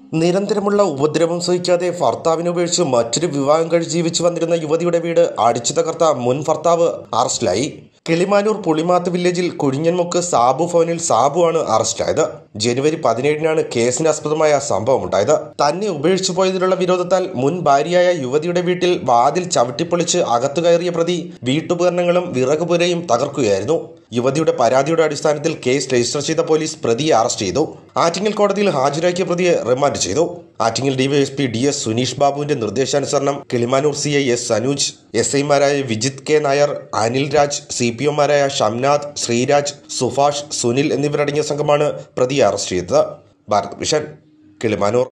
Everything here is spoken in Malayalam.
നിരന്തരമുള്ള ഉപദ്രവം സഹിക്കാതെ ഭർത്താവിനെ ഉപേക്ഷിച്ച് മറ്റൊരു വിവാഹം കഴിച്ച് ജീവിച്ചു വന്നിരുന്ന യുവതിയുടെ വീട് അടിച്ചു തകർത്ത മുൻ ഭർത്താവ് അറസ്റ്റിലായി കിളിമാനൂർ പുളിമാത്ത് വില്ലേജിൽ കുഴിഞ്ഞൻമുക്ക് സാബു ഭവനിൽ സാബു ആണ് അറസ്റ്റിലായത് ജനുവരി പതിനേഴിനാണ് കേസിനാസ്പദമായ സംഭവമുണ്ടായത് തന്നെ ഉപേക്ഷിച്ചു പോയതിലുള്ള വിരോധത്താൽ മുൻ ഭാര്യയായ യുവതിയുടെ വീട്ടിൽ വാതിൽ ചവിട്ടിപ്പൊളിച്ച് അകത്തു കയറിയ പ്രതി വീട്ടുപകരണങ്ങളും വിറകുപുരയും തകർക്കുകയായിരുന്നു യുവതിയുടെ പരാതിയുടെ അടിസ്ഥാനത്തിൽ കേസ് രജിസ്റ്റർ ചെയ്ത പോലീസ് പ്രതിയെ അറസ്റ്റ് ചെയ്തു ആറ്റിങ്ങൽ കോടതിയിൽ ഹാജരാക്കിയ പ്രതിയെ റിമാൻഡ് ചെയ്തു Attingal DYSP D S Suneesh ബാബുവിന്റെ നിർദ്ദേശാനുസരണം Kilimanoor C I S Sanooj S ഐമാരായ Vijith K Nair Anil Raj C P ഒമാരായ ഷംനാഥ് ശ്രീരാജ് സുഭാഷ് സുനിൽ എന്നിവരടങ്ങിയ സംഘമാണ് പ്രതിയെ അറസ്റ്റ് ചെയ്തത് ഭാരത് വിഷൻ കിളിമാനൂർ